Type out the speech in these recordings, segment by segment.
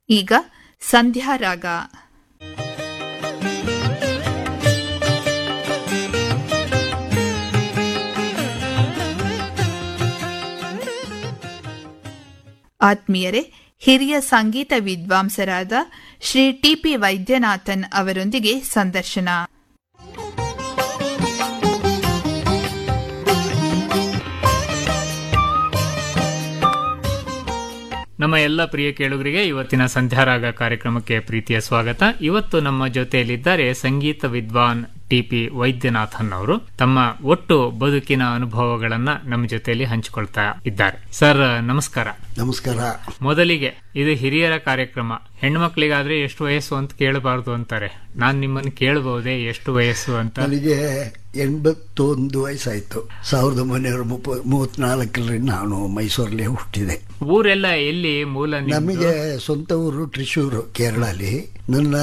ಈಗ ಸಂಧ್ಯಾ ರಾಗ ಆತ್ಮೀಯರೇ ಹಿರಿಯ ಸಂಗೀತ ವಿದ್ವಾಂಸರಾದ ಶ್ರೀ ಟಿಪಿ ವೈದ್ಯನಾಥನ್ ಅವರೊಂದಿಗೆ ಸಂದರ್ಶನ ನಮ್ಮ ಎಲ್ಲ ಪ್ರಿಯ ಕೇಳುಗರಿಗೆ ಇವತ್ತಿನ ಸಂಧ್ಯಾರಾಗ ಕಾರ್ಯಕ್ರಮಕ್ಕೆ ಪ್ರೀತಿಯ ಸ್ವಾಗತ ಇವತ್ತು ನಮ್ಮ ಜೊತೆಯಲ್ಲಿದ್ದಾರೆ ಸಂಗೀತ ವಿದ್ವಾನ್ ಟಿಪಿ ವೈದ್ಯನಾಥನ್ ಅವರು ತಮ್ಮ ಒಟ್ಟು ಬದುಕಿನ ಅನುಭವಗಳನ್ನ ನಮ್ಮ ಜೊತೆಯಲ್ಲಿ ಹಂಚಿಕೊಳ್ತಾ ಇದ್ದಾರೆ ಸರ್ ನಮಸ್ಕಾರ ನಮಸ್ಕಾರ ಮೊದಲಿಗೆ ಇದು ಹಿರಿಯರ ಕಾರ್ಯಕ್ರಮ ಹೆಣ್ಮಕ್ಳಿಗಾದ್ರೆ ಎಷ್ಟು ವಯಸ್ಸು ಅಂತ ಕೇಳಬಾರ್ದು ಅಂತಾರೆ ನಾನ್ ನಿಮ್ಮನ್ನು ಕೇಳಬಹುದೇ ಎಷ್ಟು ವಯಸ್ಸು ಅಂತ ನನಗೆ ಎಂಬತ್ತೊಂದು ವಯಸ್ಸಾಯ್ತು ಸಾವಿರದ ಒಂಬೈನೂರ ಮುಪ್ಪ ಮೂವತ್ನಾಲ್ಕರಲ್ಲಿ ನಾನು ಮೈಸೂರಲ್ಲಿ ಹುಟ್ಟಿದೆ ಊರೆಲ್ಲ ಎಲ್ಲಿ ಮೂಲ ನಿಮ್ದು? ನಮಗೆ ಸ್ವಂತ ಊರು ಟ್ರಿಶೂರು ಕೇರಳಲ್ಲಿ ನನ್ನ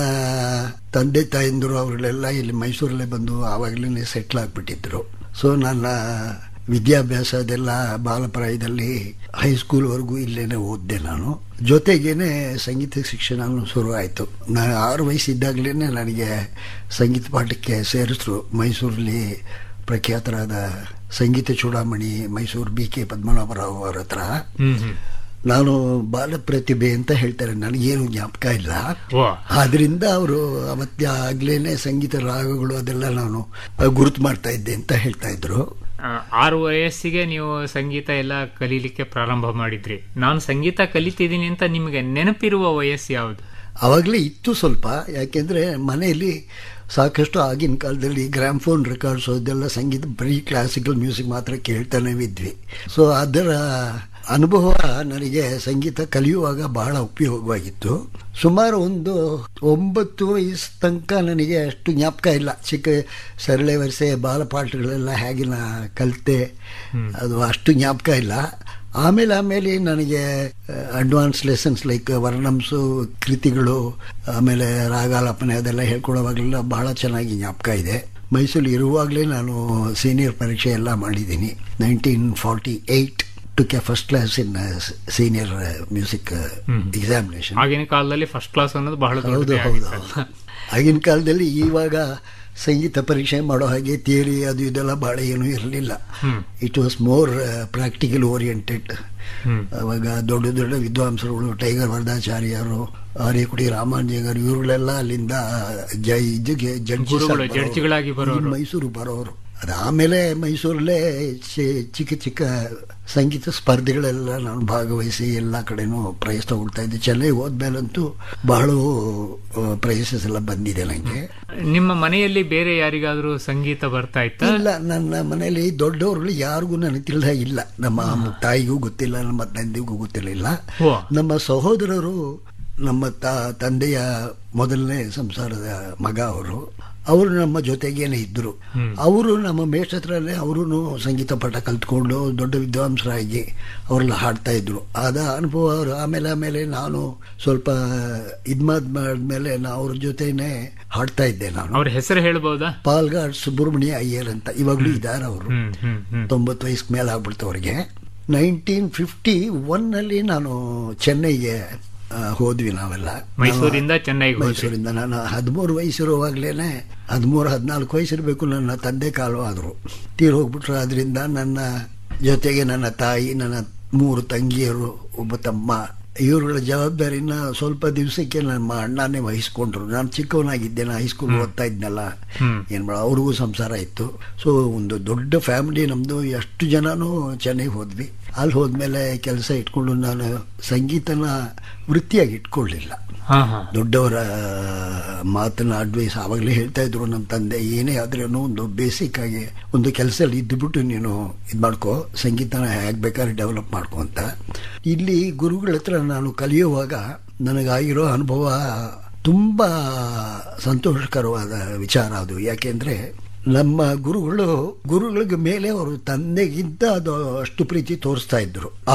ತಂದೆ ತಾಯಂದಿರು ಅವರೆಲ್ಲ ಇಲ್ಲಿ ಮೈಸೂರಲ್ಲೇ ಬಂದು ಆವಾಗಲೇ ಸೆಟ್ಲ್ ಆಗಿಬಿಟ್ಟಿದ್ರು ಸೊ ನನ್ನ ವಿದ್ಯಾಭ್ಯಾಸ ಅದೆಲ್ಲ ಬಾಲಪ್ರಾಯದಲ್ಲಿ ಹೈಸ್ಕೂಲ್ವರೆಗೂ ಇಲ್ಲೇನೆ ಓದಿದೆ ನಾನು ಜೊತೆಗೇನೆ ಸಂಗೀತ ಶಿಕ್ಷಣ ಶುರು ಆಯಿತು ನಾನು ಆರು ವಯಸ್ಸಿದ್ದಾಗಲೇ ನನಗೆ ಸಂಗೀತ ಪಾಠಕ್ಕೆ ಸೇರಿಸಿದ್ರು ಮೈಸೂರಲ್ಲಿ ಪ್ರಖ್ಯಾತರಾದ ಸಂಗೀತ ಚೂಡಾಮಣಿ ಮೈಸೂರು ಬಿ ಕೆ ಪದ್ಮನಾಭರಾವ್ ಅವರ ಹತ್ರ ಹ್ಮ್ ಹ್ಮ್ ನಾನು ಬಾಲ ಪ್ರತಿಭೆ ಅಂತ ಹೇಳ್ತಾರೆ ನನಗೇನು ಜ್ಞಾಪಕ ಇಲ್ಲ ಓ ಆದ್ರಿಂದ ಅವರು ಅವತ್ತೇ ಆಗ್ಲೇನೆ ಸಂಗೀತ ರಾಗಗಳು ಅದೆಲ್ಲ ನಾನು ಗುರುತು ಮಾಡ್ತಾ ಇದ್ದೆ ಅಂತ ಹೇಳ್ತಾ ಇದ್ರು ಆ, ಆರು ವಯಸ್ಸಿಗೆ ನೀವು ಸಂಗೀತ ಎಲ್ಲ ಕಲೀಲಿಕ್ಕೆ ಪ್ರಾರಂಭ ಮಾಡಿದ್ರಿ ನಾನು ಸಂಗೀತ ಕಲಿತಿದ್ದೀನಿ ಅಂತ ನಿಮಗೆ ನೆನಪಿರುವ ವಯಸ್ಸು ಯಾವುದು ಅವಾಗಲೇ ಇತ್ತು ಸ್ವಲ್ಪ ಯಾಕೆಂದ್ರೆ ಮನೆಯಲ್ಲಿ ಸಾಕಷ್ಟು ಆಗಿನ ಕಾಲದಲ್ಲಿ ಗ್ರಾಮ್ಫೋನ್ ರೆಕಾರ್ಡ್ಸ್ ಅದೆಲ್ಲ ಸಂಗೀತ ಬರೀ ಕ್ಲಾಸಿಕಲ್ ಮ್ಯೂಸಿಕ್ ಮಾತ್ರ ಕೇಳ್ತಾನೆ ಇದ್ವಿ ಸೊ ಅದರ ಅನುಭವ ನನಗೆ ಸಂಗೀತ ಕಲಿಯುವಾಗ ಬಹಳ ಉಪಯೋಗವಾಗಿತ್ತು ಸುಮಾರು ಒಂದು ಒಂಬತ್ತು ವಯಸ್ಸು ತನಕ ನನಗೆ ಅಷ್ಟು ಜ್ಞಾಪಕ ಇಲ್ಲ ಚಿಕ್ಕ ಸರಳೆ ವರಸೆ ಬಾಲಪಾಠಗಳೆಲ್ಲ ಹೇಗೆ ನಾ ಕಲಿತೆ ಅದು ಅಷ್ಟು ಜ್ಞಾಪಕ ಇಲ್ಲ ಆಮೇಲೆ ಆಮೇಲೆ ನನಗೆ ಅಡ್ವಾನ್ಸ್ ಲೆಸನ್ಸ್ ಲೈಕ್ ವರ್ಣಂಸು ಕೃತಿಗಳು ಆಮೇಲೆ ರಾಗಾಲಾಪನೆ ಅದೆಲ್ಲ ಹೇಳ್ಕೊಡುವಾಗಲೆಲ್ಲ ಬಹಳ ಚೆನ್ನಾಗಿ ಜ್ಞಾಪಕ ಇದೆ ಮೈಸೂರು ಇರುವಾಗಲೇ ನಾನು ಸೀನಿಯರ್ ಪರೀಕ್ಷೆ ಎಲ್ಲ ಮಾಡಿದ್ದೀನಿ nineteen forty eight took a first class in senior music examination ಆಗಿನ ಕಾಲದಲ್ಲಿ ಫಸ್ಟ್ ಕ್ಲಾಸ್ ಅನ್ನೋದು ಬಹಳ ಹೌದು ದೊಡ್ಡದೇ ಹೌದು ಆಗಿತ್ತಲ್ಲ. ಆಗಿನ ಕಾಲದಲ್ಲಿ ಇವಾಗ ಸಂಗೀತ ಪರೀಕ್ಷೆ ಮಾಡೋ ಹಾಗೆ ಥಿಯರಿ ಅದು ಇದೆಲ್ಲ ಭಾಳ ಏನೂ ಇರಲಿಲ್ಲ it was more practical oriented hmm. ಅವಾಗ ದೊಡ್ಡ ದೊಡ್ಡ ವಿದ್ವಾಂಸರುಗಳು ಟೈಗರ್ ವರದಾಚಾರ್ಯರು ಆರ್ಯಕುಡಿ ರಾಮಾಂಜಗರ್ ಇವರುಗಳೆಲ್ಲ ಅಲ್ಲಿಂದ ಜೈ ಇದಕ್ಕೆ ಜಡ್ಜಸ್ ಗುರುಗಳು, ಆಗಿ ಬರೋರು. ಜಡ್ಜಿಗಳಾಗಿ ಬರೋರು. ಇಲ್ಲಿ ಮೈಸೂರು ಬರೋರು ಅದಾಮೇಲೆ ಮೈಸೂರಲ್ಲೇ ಚಿ- ಚಿಕ್ಕ ಚಿಕ್ಕ ಸಂಗೀತ ಸ್ಪರ್ಧೆಗಳೆಲ್ಲ ನಾನು ಭಾಗವಹಿಸಿ ಎಲ್ಲ ಕಡೆನೂ ಪ್ರೈಸ್ ತಗೊಳ್ತಾ ಇದ್ದೆ ಚೆನ್ನೈ ಹೋದ್ಮೇಲಂತೂ ಬಹಳ ಪ್ರೈಸಸ್ ಎಲ್ಲ ಬಂದಿದೆ ನನಗೆ ನಿಮ್ಮ ಮನೆಯಲ್ಲಿ ಬೇರೆ ಯಾರಿಗಾದ್ರೂ ಸಂಗೀತ ಬರ್ತಾ ಇತ್ತ ಇಲ್ಲ ನನ್ನ ಮನೆಯಲ್ಲಿ ದೊಡ್ಡವರು ಯಾರಿಗೂ ನನಗೆ ತಿಳಿದ ಇಲ್ಲ ನಮ್ಮ ತಾಯಿಗೂ ಗೊತ್ತಿಲ್ಲ ನಮ್ಮ ತಂದೆಗೂ ಗೊತ್ತಿರಲಿಲ್ಲ ಓ ನಮ್ಮ ಸಹೋದರರು ನಮ್ಮ ತ ತಂದೆಯ ಮೊದಲನೇ ಸಂಸಾರದ ಮಗ ಅವರು ಅವರು ನಮ್ಮ ಜೊತೆಗೇನೆ ಇದ್ದರು ಅವರು ನಮ್ಮ ಮೇಷ್ಟ್ರ ಹತ್ರನೇ ಅವರು ಸಂಗೀತ ಪಾಠ ಕಲ್ತ್ಕೊಂಡು ದೊಡ್ಡ ವಿದ್ವಾಂಸರಾಗಿ ಅವರೆಲ್ಲ ಹಾಡ್ತಾ ಇದ್ರು ಅದ ಅನುಭವ ಅವರು ಆಮೇಲೆ ಆಮೇಲೆ ನಾನು ಸ್ವಲ್ಪ ಇದ್ಮಾದ್ ಮಾಡಿದ್ಮೇಲೆ ನಾ ಅವ್ರ ಜೊತೆನೆ ಹಾಡ್ತಾ ಇದ್ದೆ ನಾನು ಅವ್ರ ಹೆಸರು ಹೇಳ್ಬೋದಾ ಪಾಲ್ಗಾಡ್ ಸುಬ್ರಹ್ಮಣ್ಯ ಅಯ್ಯರ್ ಅಂತ ಇವಾಗಲೂ ಇದ್ದಾರೆ ಅವರು ಹ್ಮ್ ಹ್ಮ್ ಹ್ಮ್ ತೊಂಬತ್ತು ವಯಸ್ಸು ಮೇಲೆ ಆಗ್ಬಿಡ್ತು ಅವ್ರಿಗೆ ನೈನ್ಟೀನ್ ಫಿಫ್ಟಿ ಒನ್ನಲ್ಲಿ ನಾನು ಚೆನ್ನೈಗೆ ಆ, ಹೋದ್ವಿ ನಾವೆಲ್ಲ ಮೈಸೂರಿಂದ ಚೆನ್ನೈಗೆ ಹೋದ್ರಿ. ಮೈಸೂರಿಂದ ನಾನು ಹದಿಮೂರು ವಯಸ್ಸಿರುವಾಗಲೇ ಹದಿಮೂರು ಹದಿನಾಲ್ಕು ವಯಸ್ಸಿರಬೇಕು ನನ್ನ ತಂದೆ ಕಾಲವಾದರು ತೀರ್ ಹೋಗ್ಬಿಟ್ರು ಅದರಿಂದ ನನ್ನ ಜೊತೆಗೆ ನನ್ನ ತಾಯಿ ನನ್ನ ಮೂರು ತಂಗಿಯರು ಒಬ್ಬ ತಮ್ಮ ಇವರುಗಳ ಜವಾಬ್ದಾರಿನ ಸ್ವಲ್ಪ ದಿವಸಕ್ಕೆ ನಮ್ಮ ಅಣ್ಣನೇ ವಹಿಸ್ಕೊಂಡ್ರು ನಾನು ಚಿಕ್ಕವನಾಗಿದ್ದೆ ನಾನು ಹೈಸ್ಕೂಲ್ ಓದ್ತಾ ಇದ್ನಲ್ಲ ಹ್ಮ್. ಏನ್ ಮಾಡ ಅವ್ರಿಗೂ ಸಂಸಾರ ಇತ್ತು ಸೊ ಒಂದು ದೊಡ್ಡ ಫ್ಯಾಮಿಲಿ ನಮ್ದು ಎಷ್ಟು ಜನನೂ ಚೆನ್ನೈಗೆ ಹೋದ್ವಿ ಅಲ್ಲಿ ಹೋದ್ಮೇಲೆ ಕೆಲಸ ಇಟ್ಕೊಂಡು ನಾನು ಸಂಗೀತನ ವೃತ್ತಿಯಾಗಿ ಇಟ್ಕೊಳ್ಳಿಲ್ಲ ಹಾ ಹಾ ದೊಡ್ಡವರ ಮಾತನ್ನ ಅಡ್ವೈಸ್ ಆವಾಗಲೇ ಹೇಳ್ತಾ ಇದ್ರು ನಮ್ಮ ತಂದೆ ಏನೇ ಆದ್ರೂ ಒಂದು ಬೇಸಿಕ್ ಆಗಿ ಒಂದು ಕೆಲಸದಲ್ಲಿ ಇದ್ದುಬಿಟ್ಟು ನೀನು ಇದು ಮಾಡ್ಕೋ ಸಂಗೀತನ ಹೇಗೆ ಬೇಕಾದ್ರೆ ಡೆವಲಪ್ ಮಾಡ್ಕೊ ಅಂತ ಇಲ್ಲಿ ಗುರುಗಳ ಹತ್ರ ನಾನು ಕಲಿಯುವಾಗ ನನಗಾಗಿರೋ ಅನುಭವ ತುಂಬ ಸಂತೋಷಕರವಾದ ವಿಚಾರ ಅದು ಯಾಕೆಂದ್ರೆ ನಮ್ಮ ಗುರುಗಳು ಗುರುಗಳಿಗೆ ಮೇಲೆ ಅವರು ತಂದೆಗಿಂತ ಅದು ಅಷ್ಟು ಪ್ರೀತಿ ತೋರಿಸ್ತಾ ಇದ್ರು